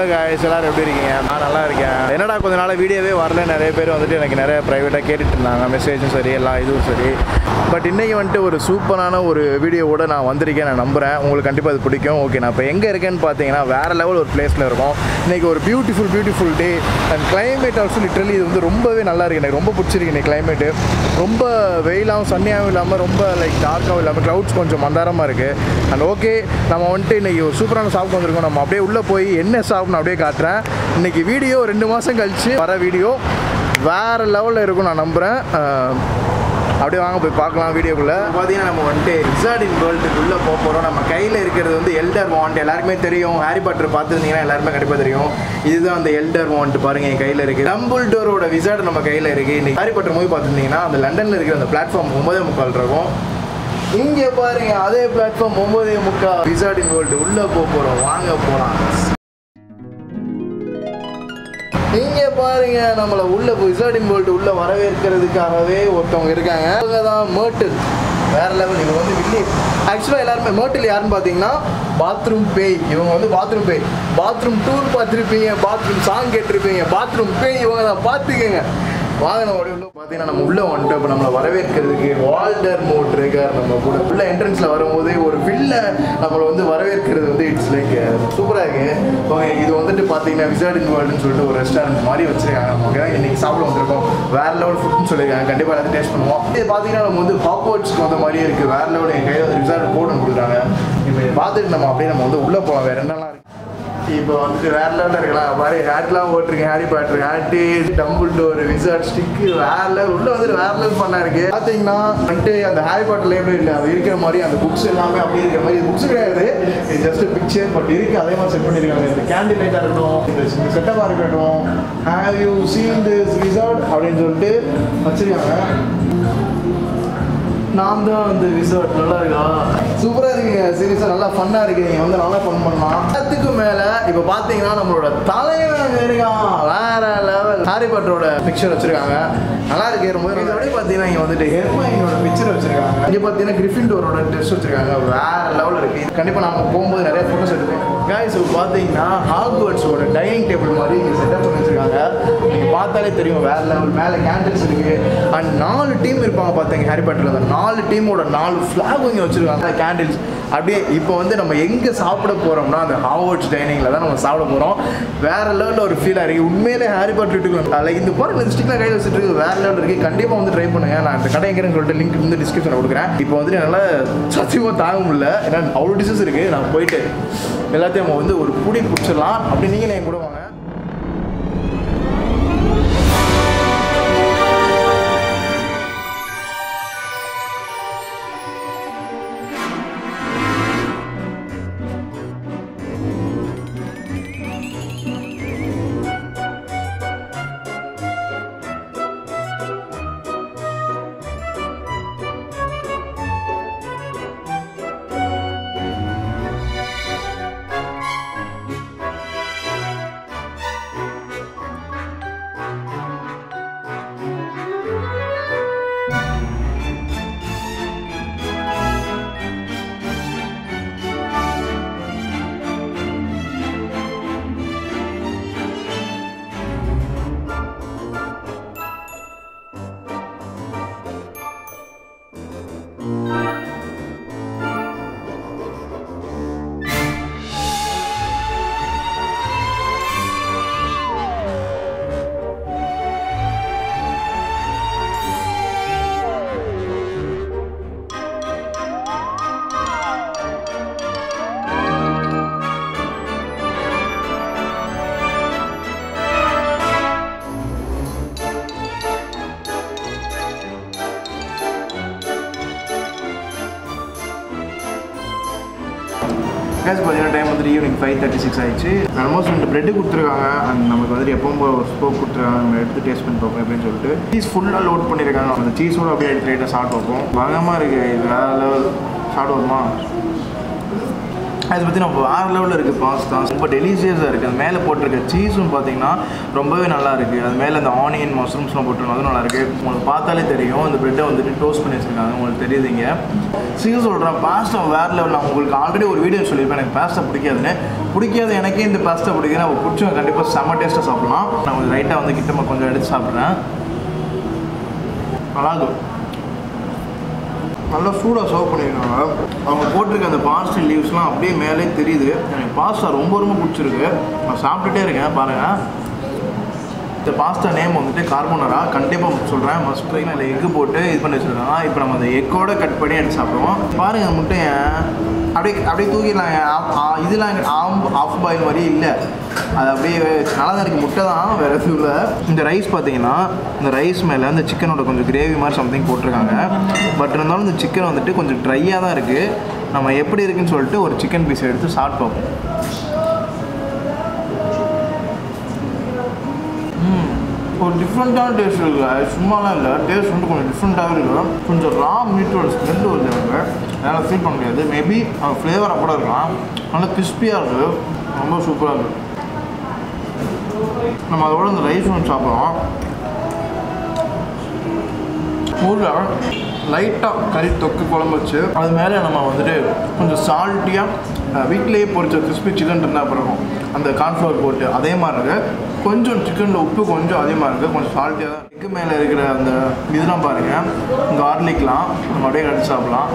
Hello guys எல்லாரும் எப்படி இருக்கீங்க நான் நல்லா இருக்கேன் என்னடா கொஞ்ச நாள் வீடியோவே வரல நிறைய பேர் வந்துட்டு எனக்கு நிறைய ப்ரைவேட்டாக கேட்டுட்டு இருந்தாங்க மெசேஜும் சரி எல்லா இதுவும் சரி பட் இன்றைக்கி வந்துட்டு ஒரு சூப்பரான ஒரு வீடியோவோட நான் வந்திருக்கேன் நான் நம்புகிறேன் உங்களுக்கு கண்டிப்பாக அது பிடிக்கும் ஓகே நான் இப்போ எங்கே இருக்கேன்னு பார்த்தீங்கன்னா வேறு லெவல் ஒரு பிளேஸில் இருக்கோம் இன்றைக்கி ஒரு beautiful beautiful day and climate also literally இது வந்து ரொம்பவே நல்லா இருக்கு எனக்கு ரொம்ப பிடிச்சிருக்கு இன்னைக்கு climate ரொம்ப வெயிலாகவும் சன்னியாகவும் இல்லாமல் ரொம்ப லைக் டார்க்காகவும் இல்லாமல் க்ளவுட்ஸ் கொஞ்சம் மந்தாரமாக இருக்குது அண்ட் ஓகே நம்ம வந்துட்டு இன்றைக்கி ஒரு சூப்பரான சாப்பிட்டு வந்திருக்கோம் நம்ம அப்படியே உள்ளே போய் என்ன சாப்பிட்ணும் அப்படியே காட்டுறேன் இன்றைக்கி வீடியோ ரெண்டு மாதம் கழிச்சு வர வீடியோ வேறு லெவலில் இருக்கும் நான் நம்புகிறேன் அப்படியே வாங்க போய் பார்க்கலாம் வீடியோக்குள்ளே பார்த்தீங்கன்னா நம்ம வந்துட்டு ரிசார்ட் இன் வேர்ல்டுக்குள்ளே போக போகிறோம் நம்ம கையில் இருக்கிறது வந்து எல்டர் வாண்ட் எல்லாருக்குமே தெரியும் ஹாரி பாட்டர் பார்த்துருந்தீங்கன்னா எல்லாருமே கண்டிப்பாக தெரியும் இதுதான் அந்த எல்டர் வாண்ட் பாருங்க என் கையில் இருக்குது டம்பிள் டோரோட விசார்ட் நம்ம கையில் இருக்குது இன்னைக்கு ஹாரி பாட்டர் மூவி பார்த்துருந்தீங்கன்னா அந்த லண்டனில் இருக்கிற அந்த பிளாட்ஃபார்ம் ஒன்பதே முக்கால் இருக்கும் இங்கே பாருங்க அதே பிளாட்ஃபார்ம் ஒன்பதே முக்கால் விசார்ட் இன் வேர்ல்டு உள்ளே போக போகிறோம் வாங்க போகலாம் இங்க பாருங்க நம்மளை உள்ள விசார்டிங் வேர்ல்டு உள்ள வரவேற்கிறதுக்காகவே ஒருத்தவங்க இருக்காங்க அவங்க தான் மேர்ட்டில் வேற லெவல் இவங்க வந்து வில்லி ஆக்சுவலாக எல்லாருமே மேர்ட்டில் யாருன்னு பார்த்தீங்கன்னா பாத்ரூம் பேய் இவங்க வந்து பாத்ரூம் பேய் பாத்ரூம் டூர் பார்த்துருப்பீங்க பாத்ரூம் சாங் கேட்டிருப்பீங்க பாத்ரூம் பேய் இவங்க தான் பார்த்துக்கங்க வாங்க நம்ம அப்படியே உள்ள பார்த்தீங்கன்னா நம்ம உள்ள வந்துட்டு இப்போ நம்மளை வரவேற்கிறதுக்கு வால்டர் மோட் இருக்கார் நம்ம கூட உள்ள என்ட்ரன்ஸில் வரும்போது ஒரு வில்ல நம்மளை வந்து வரவேற்கிறது வந்து இட்ஸ் லைக் சூப்பராக இருக்கு ஓகே இது வந்துட்டு பார்த்தீங்கன்னா விசார்டிங் வேர்ல்டுன்னு சொல்லிட்டு ஒரு ரெஸ்டாரண்ட் மாதிரி வச்சிருக்காங்க நம்ம ஓகே இன்னைக்கு சாப்பிட வந்திருக்கோம் வேற லெவல் ஃபுட்னு சொல்லியிருக்காங்க கண்டிப்பாக எல்லாத்தையும் டேஸ்ட் பண்ணுவோம் இது பார்த்தீங்கன்னா நம்ம வந்து ஹாக்வர்ட்ஸ்க்கு வந்த மாதிரியே இருக்குது வேற லெவல் என் கையில் வந்து ரிசார்ட் போர்டு கொடுக்குறாங்க இப்போ இதை பார்த்துட்டு நம்ம அப்படியே நம்ம வந்து உள்ளே போகலாம் வேற என்னெல்லாம் இருக்கு இப்போ வந்துட்டு வேற லெவலில் இருக்கலாம் மாதிரி ஹேட்லாம் போட்டிருக்கேன் Harry Potter hat Dumbledore wizard stick வேற லெவல் உள்ள வந்துட்டு வேற லெவல் பண்ணா இருக்கு பார்த்தீங்கன்னா வந்துட்டு அந்த ஹேரி பாட்டர் லேபிள் இல்லை அது இருக்கிற மாதிரி அந்த புக்ஸ் எல்லாமே அப்படி இருக்கிற மாதிரி புக்ஸ் கிடையாது இது ஜஸ்ட் பிக்சர் பட் இருக்கு அதே மாதிரி செட் பண்ணியிருக்காங்க இந்த கேண்டில் லைட்டாக இருக்கட்டும் இந்த செட்டப்பாக இருக்கட்டும் have you seen this wizard அப்படின்னு சொல்லிட்டு வச்சிருக்காங்க நான் தான் வந்து விசார்ட் நல்லா இருக்கா சூப்பராக இருக்குங்க சீரியஸாக நல்லா ஃபன்னாக இருக்கு நீங்கள் வந்து நல்லா ஃபன் பண்ணலாம் அதுக்கு மேலே இப்போ பார்த்தீங்கன்னா நம்மளோட தலைவன் அங்க இருக்கான் வேற லெவல் ஹாரி பாட்டரோட பிக்சர் வச்சிருக்காங்க நல்லா இருக்கு ரொம்ப இது அப்படியே பார்த்தீங்கன்னா இங்கே வந்துட்டு ஹெர்மைனோட பிக்சர் வச்சிருக்காங்க இங்கே பார்த்தீங்கன்னா கிரிஃபின்டோரோட ட்ரெஸ் வச்சிருக்காங்க வேற லெவல் இருக்கு கண்டிப்பாக நம்ம போகும்போது நிறைய ஃபோட்டோஸ் எடுப்போம் காய்ஸ் இப்போ பார்த்தீங்கன்னா ஹாக்வர்ட்ஸோட டைனிங் டேபிள் மாதிரி இங்கே செட்டப் பண்ணி வச்சிருக்காங்க நீங்கள் பார்த்தாலே தெரியும் வேற லெவல் மேலே கேண்டில்ஸ் இருக்கு அண்ட் நாலு டீம் இருப்பாங்க பார்த்தீங்க ஹாரி பாட்டரில் அந்த நாலு டீமோட நாலு ஃப்ளாகும் இங்கே வச்சிருக்காங்க கேண்டில்ஸ் அப்படியே இப்போ வந்து நம்ம எங்கே சாப்பிட போகிறோம்னா அந்த ஹாவர்ட்ஸ் டைனிங்கில் தான் நம்ம சாப்பிட போகிறோம் வேற லெவலில் ஒரு ஃபீலாக இருக்குது உண்மையிலே ஹாரி பாட்டர் வீட்டுக்கு லைக் இந்த போகிற லிப்ஸ்டிக்லாம் கையில் வச்சுட்டு இருக்கு வேற லெவலில் இருக்குது கண்டிப்பாக வந்து ட்ரை பண்ணுங்க நான் இந்த கடை எங்கேன்னு சொல்லிட்டு லிங்க் வந்து டிஸ்கிரிப்ஷனில் கொடுக்குறேன் இப்போ வந்துட்டு என்னால் சத்தியமாக தாங்க முடியல ஏன்னா அவ்வளோ டிஷஸ் இருக்குது நான் போயிட்டு எல்லாத்தையும் நம்ம வந்து ஒரு புடி பிடிச்சிடலாம் அப்படி நீங்கள் என் கூட வாங்க கேஸ் பார்த்தீங்கன்னா டைம் வந்துட்டு ஈவினிங் ஃபைவ் தேர்ட்டி சிக்ஸ் ஆயிடுச்சு ஆல்மோஸ்ட் ரெண்டு பிரெட்டு கொடுத்துருக்காங்க அண்ட் நமக்கு வந்துட்டு எப்பவும் போல ஒரு ஸ்போக் கொடுத்துருக்காங்க நம்ம எடுத்து டேஸ்ட் பண்ணி பார்ப்போம் அப்படின்னு சொல்லிட்டு சீஸ் ஃபுல்லாக லோட் பண்ணியிருக்காங்க அந்த சீஸோட அப்படியே எடுத்து லைட்டாக சாப்பிட்டு வைப்போம் பயங்கரமாக இருக்குது இது வேற லெவல் சாப்பிடுவோமா அதை பற்றி நம்ம வேறு லெவலில் இருக்குது பாஸ்தா ரொம்ப டெலிஷியஸாக இருக்குது அது மேலே போட்டிருக்க சீஸும் பார்த்தீங்கன்னா ரொம்பவே நல்லா இருக்கு அது மேலே அந்த ஆனியன் மஷ்ரூம்ஸ்லாம் போட்டு அதுவும் நல்லா இருக்கு உங்களுக்கு பார்த்தாலே தெரியும் இந்த பிரெட்டை வந்துட்டு டோஸ்ட் பண்ணி வச்சிருக்காங்க உங்களுக்கு தெரியுதுங்க சீக்கிரம் சொல்கிறேன் பாஸ்தா வேற லெவல் நான் உங்களுக்கு ஆல்ரெடி ஒரு வீடியோ சொல்லியிருப்பேன் எனக்கு பாஸ்தா பிடிக்காதுன்னு பிடிக்காது எனக்கே இந்த பாஸ்தா பிடிக்குது நான் பிடிச்சவங்க கண்டிப்பாக செம்ம டேஸ்ட்டாக சாப்பிடலாம் நான் கொஞ்சம் ரைட்டாக வந்து கிட்ட கொஞ்சம் எடுத்து சாப்பிட்றேன் நல்லா இருக்கும் நல்லா சூடாக சர்வ் பண்ணியிருக்காங்க அவங்க போட்டிருக்க அந்த பாஸ்டா லீவ்ஸ்லாம் அப்படியே மேலே தெரியுது எனக்கு பாஸ்தா ரொம்ப ரொம்ப பிடிச்சிருக்கு நான் சாப்பிட்டுட்டே இருக்கேன் பாருங்கள் இந்த பாஸ்தா நேம் வந்துட்டு கார்போனரா கண்டிப்பாக சொல்கிறேன் மஸ்ட் ட்ரை அதில் எக்கு போட்டு இது பண்ணி வச்சுருக்காங்க இப்போ நம்ம அந்த எக்கோட கட் பண்ணி எடுத்து சாப்பிடுவோம் பாருங்கள் அந்த முட்டையை அப்படியே அப்படியே தூக்கிடலாங்க ஆ- ஆ- இதெல்லாம் ஆம் ஆஃப் பாயில் மாதிரி இல்லை அது அப்படியே நல்லா தான் இருக்குது முட்டை தான் வேறு எதுவும் இல்லை இந்த ரைஸ் பார்த்தீங்கன்னா இந்த ரைஸ் மேலே இந்த சிக்கனோட கொஞ்சம் கிரேவி மாதிரி சம்திங் போட்டிருக்காங்க பட் இருந்தாலும் இந்த சிக்கன் வந்துட்டு கொஞ்சம் ட்ரையாக தான் இருக்குது நம்ம எப்படி இருக்குன்னு சொல்லிட்டு ஒரு சிக்கன் பீஸ் எடுத்து சாப்பிட்டு பார்ப்போம் ம், ஒரு டிஃப்ரெண்ட்டான டேஸ்ட் இருக்குது அது சும்மாலாம் இல்லை டேஸ்ட் வந்து கொஞ்சம் டிஃப்ரெண்ட்டாகவே இருக்குது கொஞ்சம் ரா மீட்டோட ஸ்மெல் வருது எனக்கு என்னால் ஃபீல் பண்ண முடியாது மேபி அது ஃப்ளேவராக கூட இருக்கலாம் நல்லா கிறிஸ்பியாக இருக்குது ரொம்ப சூப்பராக இருக்குது நம்ம அதோட இந்த ரைஸ் ஒன்று சாப்பிட்றோம் ஊரில் லைட்டாக கறி தொக்கு குழம்பு வச்சு அது மேலே நம்ம வந்துட்டு கொஞ்சம் சால்ட்டியாக வீட்டிலேயே பொரிச்ச கிறிஸ்பி சிக்கன் இருந்தால் பிறகும் அந்த கார்ன்ஃப்ளவர் போட்டு அதே மாதிரி இருக்கு கொஞ்சம் சிக்கனில் உப்பு கொஞ்சம் அதிகமாக இருக்குது கொஞ்சம் சால்ட்டியாக தான் எக்கு மேலே இருக்கிற அந்த இதெல்லாம் பாருங்கள் கார்லிக்லாம் நம்ம அப்படியே கடிச்சு சாப்பிட்லாம்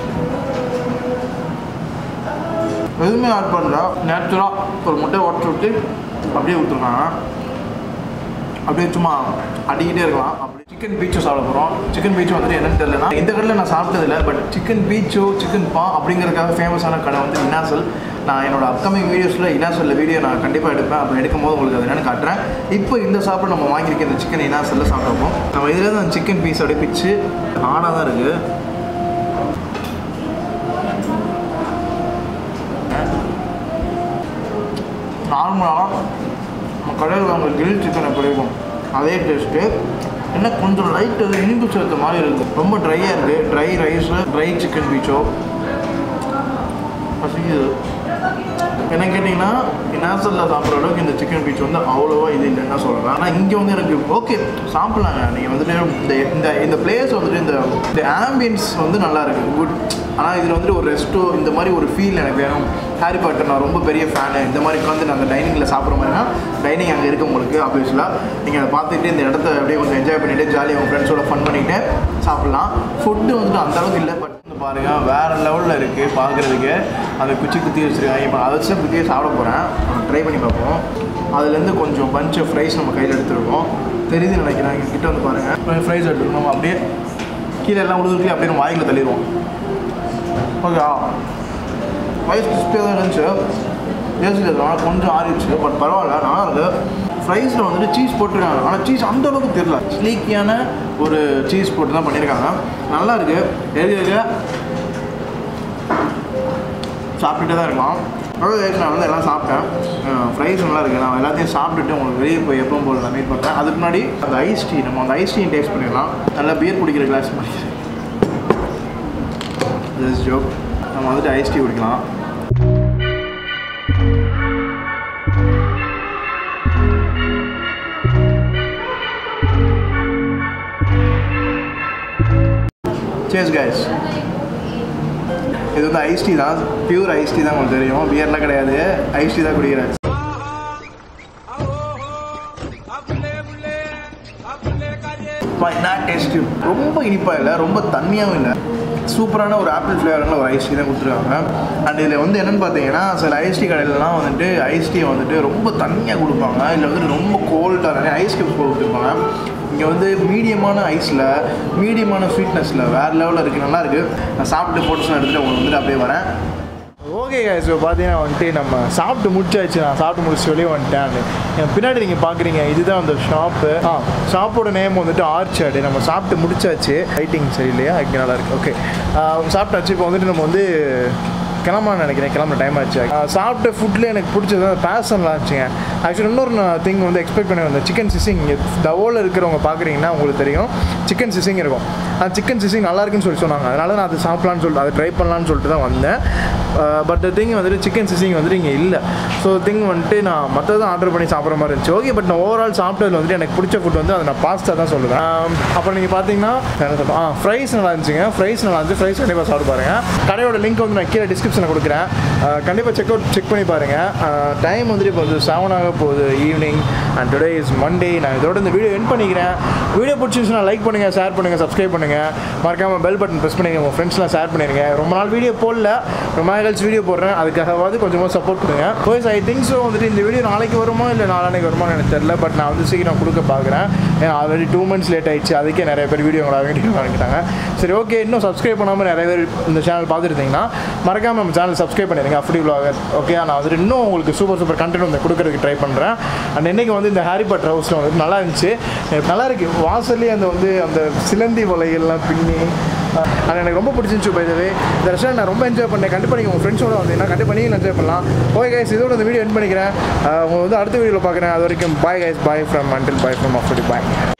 எதுவுமே ஆட் பண்ணல நேச்சுரலாக ஒரு முட்டை உடச்சி விட்டு அப்படியே விட்டுருக்காங்க அப்படியே சும்மா அடிக்கிட்டே இருக்கலாம் அப்படி சிக்கன் பீச்சும் சாப்பிட போகிறோம் சிக்கன் பீச்சும் வந்துட்டு என்னன்னு தெரியலனா இந்த கடையில் நான் சாப்பிட்டதில்ல பட் சிக்கன் பீச்சோ சிக்கன் பா அப்படிங்கிறதுக்காக ஃபேமஸான கடை வந்து இனாசல் நான் என்னோட அப்கமிங் வீடியோஸில் இனாசலில் வீடியோ நான் கண்டிப்பாக எடுப்பேன் அப்போ எடுக்கும்போது உங்களுக்கு அது என்னென்னு காட்டுறேன் இப்போ இந்த சாப்பிட நம்ம வாங்கியிருக்க இந்த சிக்கன் இனாசலில் சாப்பிட்ருப்போம் நம்ம இதில் தான் சிக்கன் பீஸ் அப்படியே பிச்சு ஆடாக தான் இருக்குது நார்மலாக நம்ம கடையில் வாங்குற கிரில் சிக்கன் எப்படி இருக்கும் அதே டேஸ்ட்டு என்ன கொஞ்சம் லைட் அது இனிப்பு சேர்த்த மாதிரி இருக்குது ரொம்ப ட்ரையாக இருக்குது ட்ரை ரைஸு ட்ரை சிக்கன் பீச்சோ பசிக்குது என்ன கேட்டிங்கன்னா நேசரில் சாப்பிட்ற அளவுக்கு இந்த சிக்கன் பீச் வந்து அவ்வளோவா இது இல்லைன்னு தான் சொல்கிறேன் ஆனால் இங்கே வந்து எனக்கு ஓகே சாப்பிட்லாங்க நீங்கள் வந்துட்டு இந்த இந்த இந்த பிளேஸ் வந்துட்டு இந்த இந்த ஆம்பியன்ஸ் வந்து நல்லா இருக்குது குட் ஆனால் இதில் வந்துட்டு ஒரு ரெஸ்ட்டோ இந்த மாதிரி ஒரு ஃபீல் எனக்கு வேணும் ஹாரி பாட்டர் நான் ரொம்ப பெரிய ஃபேனு இந்த மாதிரி உட்காந்து நாங்கள் டைனிங்கில் சாப்பிட்ற மாதிரினா டைனிங் அங்கே இருக்கு உங்களுக்கு ஆப்வியஸ்லாக நீங்கள் அதை பார்த்துட்டு இந்த இடத்த அப்படியே கொஞ்சம் என்ஜாய் பண்ணிவிட்டு ஜாலியாக உங்கள் ஃப்ரெண்ட்ஸோட ஃபன் பண்ணிவிட்டு சாப்பிட்லாம் ஃபுட்டு வந்துட்டு அந்த அளவுக்கு இல்லை பட் வந்து பாருங்க வேறு லெவலில் இருக்குது பார்க்குறதுக்கு அந்த குச்சி குத்தி வச்சுருக்காங்க இப்போ அதை வச்சு குத்தியே சாப்பிட போகிறேன் ட்ரை பண்ணி பார்ப்போம் அதுலேருந்து கொஞ்சம் பஞ்ச் ஃப்ரைஸ் நம்ம கையில் எடுத்துருக்கோம் தெரியுது நினைக்கிறேன் இங்க கிட்ட வந்து பாருங்கள் ஃப்ரைஸ் எடுத்துருக்கோம் நம்ம அப்படியே கீழே எல்லாம் உழுதுக்கு அப்படியே நம்ம வாய்க்குள்ள தள்ளிடுவோம் ஓகே ஃப்ரைஸ் கிறிஸ்பியாக தான் இருந்துச்சு டேஸ்ட் ஆனால் கொஞ்சம் ஆறிடுச்சு பட் பரவாயில்ல நல்லா இருக்கு ஃப்ரைஸில் வந்துட்டு சீஸ் போட்டிருக்காங்க ஆனால் சீஸ் அந்த அளவுக்கு தெரியல ஸ்லீக்கியான ஒரு சீஸ் போட்டு தான் பண்ணியிருக்காங்க நல்லா இருக்கு எதுக்கு எதுக்கு சாப்பிட்டுட்டே தான் இருக்கலாம் அவ்வளோ நான் வந்து எல்லாம் சாப்பிட்டேன் ஃப்ரைஸ் நல்லா இருக்குது நான் எல்லாத்தையும் சாப்பிட்டுட்டு உங்களுக்கு வெளியே போய் எப்பவும் போல நான் மீட் பண்ணுறேன் அதுக்கு முன்னாடி அந்த ஐஸ் டீ நம்ம அந்த ஐஸ் டீ டேஸ்ட் பண்ணிடலாம் நல்லா பியர் குடிக்கிற கிளாஸ் பண்ணிக்கிறேன் திஸ் ஜோக் நம்ம வந்துட்டு ஐஸ் டீ குடிக்கலாம் சேஸ் கைஸ் இது வந்து ஐஸ் டீ தான் பியூர் ஐஸ் டீ தான் உங்களுக்கு தெரியும் பியர்லாம் கிடையாது ஐஸ் டீ தான் குடிக்கிறேன் அப்பா, என்ன டேஸ்ட்டு ரொம்ப இனிப்பாக இல்லை ரொம்ப தண்ணியாகவும் இல்லை சூப்பரான ஒரு ஆப்பிள் ஃப்ளேவரில் ஒரு ஐஸ் டீ தான் கொடுத்துருக்காங்க அண்ட் இதில் வந்து என்னென்னு பார்த்தீங்கன்னா சில ஐஸ் டீ கடையிலலாம் வந்துட்டு ஐஸ் டீ வந்துட்டு ரொம்ப தண்ணியாக கொடுப்பாங்க இல்லை வந்துட்டு ரொம்ப கோல்டாக நிறைய ஐஸ் கியூப்ஸ் கொடுத்துருப்பாங்க இங்கே வந்து மீடியமான ஐஸில் மீடியமான ஸ்வீட்னஸில் வேறு லெவலில் இருக்குது நல்லா இருக்குது நான் சாப்பிட்டு ஃபோட்டோஸ்லாம் எடுத்துகிட்டு உங்களுக்கு வந்துட்டு அப்படியே வரேன் ஓகே guys இப்போ பார்த்தீங்கன்னா வந்துட்டு நம்ம சாப்பிட்டு முடிச்சாச்சு நான் சாப்பிட்டு முடிச்சு வெளியே வந்துட்டேன் என் பின்னாடி நீங்கள் பார்க்குறீங்க இதுதான் அந்த ஷாப்பு ஆ ஷாப்போட நேம் வந்துட்டு ஆர்ச்சர்டு நம்ம சாப்பிட்டு முடிச்சாச்சு லைட்டிங் சரியில்லையா இங்கே நல்லா இருக்கு ஓகே சாப்பிட்டாச்சு இப்போ வந்துட்டு நம்ம வந்து கிளம்பலாம்னு நினைக்கிறேன் கிளம்புற டைம் ஆச்சு ஆ, சாப்பிட்ட ஃபுட்டில் எனக்கு பிடிச்சது அந்த பேசன்லாம் இருந்துச்சுங்க ஆக்சுவலி இன்னொரு திங் வந்து எக்ஸ்பெக்ட் பண்ணி வந்தேன் சிக்கன் சிசிங் இங்கே தவோவில் இருக்கிறவங்க பார்க்குறீங்கன்னா உங்களுக்கு தெரியும் சிக்கன் சிசிங் இருக்கும் அந்த சிக்கன் சிசிங் நல்லா இருக்குன்னு சொல்லி சொன்னாங்க அதனால நான் அது சாப்பிட்லான்னு சொல்லிட்டு அதை ட்ரை பண்ணலான்னு சொல்லிட்டு தான் வந்தேன் பட் திங் வந்துட்டு சிக்கன் சிசிங் வந்துட்டு இங்கே இல்லை ஸோ திங் வந்துட்டு நான் மற்றதான் ஆர்டர் பண்ணி சாப்பிட்ற மாதிரி இருந்துச்சு ஓகே பட் நான் ஓவரால் சாப்பிட்டதுல வந்துட்டு எனக்கு பிடிச்ச ஃபுட் வந்து அதை நான் பாஸ்தா தான் சொல்லுவேன் ஆம், அப்புறம் நீங்கள் பார்த்தீங்கன்னா என்ன சொல்றேன்? ஆ ஃப்ரைஸ் நல்லா இருந்துச்சுங்க ஃப்ரைஸ் நல்லா இருந்துச்சு ஃப்ரைஸ் கண்டிப்பாக சாப்பிட்டு பாருங்க கடையோட லிங்க் வந்து நான் கீழே டிஸ்கிரிப்ஷனில் கொடுக்குறேன் கண்டிப்பாக செக் அவுட் செக் பண்ணி பாருங்கள் டைம் வந்துட்டு இப்போ வந்து செவன் ஆக போகுது evening and today is Monday நான் இதோட இந்த வீடியோ என் பண்ணிக்கிறேன் வீடியோ பிடிச்சிருந்துச்சுன்னா லைக் பண்ணுங்கள் ஷேர் பண்ணுங்கள் சப்ஸ்கிரைப் பண்ணுங்கள் மறக்காமல் பெல் பட்டன் ப்ரெஸ் பண்ணிங்க உங்கள் ஃப்ரெண்ட்ஸ்லாம் ஷேர் பண்ணிடுங்க ரொம்ப நாள் வீடியோ போடல ரொம்ப நாள் கழிச்சு வீடியோ போடுறேன் அதுக்காகவாது கொஞ்சமாக சப்போர்ட் கொடுங்க கோய்ஸ் ஐ திங்க் ஸோ வந்துட்டு இந்த வீடியோ நாளைக்கு வருமா இல்லை நாளானைக்கு வருமான்னு எனக்கு தெரியல பட் நான் வந்து சீக்கிரம் கொடுக்க பார்க்குறேன் ஏன்னா ஆல்ரெடி டூ மந்த்ஸ் லேட் ஆயிடுச்சு அதுக்கே நிறைய பேர் வீடியோ வீடியோ வாங்கிட்டாங்க சரி ஓகே இன்னும் சப்ஸ்கிரைப் பண்ணாமல் நிறைய பேர் இந்த சேனல் பார்த்துருந்தீங்கன்னா மறக்காமல் நம்ம சேனல் சப்ஸ்கிரைப் பண்ணிடுங்க அப்படி vlogger ஓகே நான் வந்துட்டு இன்னும் உங்களுக்கு சூப்பர் சூப்பர் கண்டென்ட் வந்து கொடுக்கறதுக்கு ட்ரை பண்ணுறேன் அண்ட் இன்னைக்கு வந்து இந்த ஹாரி பட்டர் ஹவுஸில் வந்து நல்லா இருந்துச்சு எனக்கு நல்லா இருக்கு வாசல்லே அந்த வந்து அந்த சிலந்தி வலைகள்லாம் பின்னி அது எனக்கு ரொம்ப பிடிச்சிருந்துச்சு பை வே இந்த ரெஸ்டாரண்ட் நான் ரொம்ப என்ஜாய் பண்ணேன் கண்டிப்பாக நீங்கள் உங்கள் ஃப்ரெண்ட்ஸோட வந்தீங்கன்னா கண்டிப்பாக நீங்கள் என்ஜாய் பண்ணலாம் ஓகே கைஸ் இதோட இந்த வீடியோ என் பண்ணிக்கிறேன் உங்களை வந்து அடுத்த வீடியோவில் பார்க்குறேன் அது வரைக்கும் bye guys bye from until bye from off bye